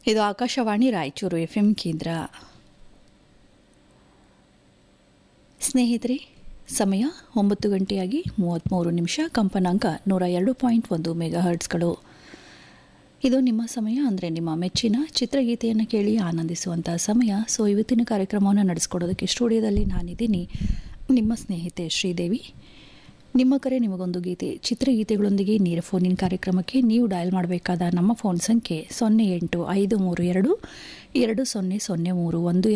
ಇದು Akashvani Raichur F M ಕೇಂದ್ರ ಸ್ನೇಹಿತರೆ ಸಮಯ ಒಂಬತ್ತು ಗಂಟೆಯಾಗಿ ಮೂವತ್ತ್ಮೂರು ನಿಮಿಷ ಕಂಪನಾಂಕ ನೂರ ಎರಡು ಪಾಯಿಂಟ್ ಒಂದು ಮೆಗಾ ಹರ್ಟ್ಸ್ಗಳು ಇದು ನಿಮ್ಮ ಸಮಯ ಅಂದರೆ ನಿಮ್ಮ ಮೆಚ್ಚಿನ ಚಿತ್ರಗೀತೆಯನ್ನು ಕೇಳಿ ಆನಂದಿಸುವಂಥ ಸಮಯ ಸೊ ಇವತ್ತಿನ ಕಾರ್ಯಕ್ರಮವನ್ನು ನಡೆಸ್ಕೊಡೋದಕ್ಕೆ ಸ್ಟುಡಿಯೋದಲ್ಲಿ ನಾನಿದ್ದೀನಿ ನಿಮ್ಮ ಸ್ನೇಹಿತೆ ಶ್ರೀದೇವಿ ನಿಮ್ಮ ಕರೆ ನಿಮಗೊಂದು ಗೀತೆ ಚಿತ್ರಗೀತೆಗಳೊಂದಿಗೆ ನೇರ ಫೋನಿನ ಕಾರ್ಯಕ್ರಮಕ್ಕೆ ನೀವು ಡಯಲ್ ಮಾಡಬೇಕಾದ ನಮ್ಮ ಫೋನ್ ಸಂಖ್ಯೆ ಸೊನ್ನೆ ಎಂಟು ಐದು ಮೂರು ಎರಡು ಎರಡು ಸೊನ್ನೆ ಸೊನ್ನೆ ಮೂರು ಒಂದು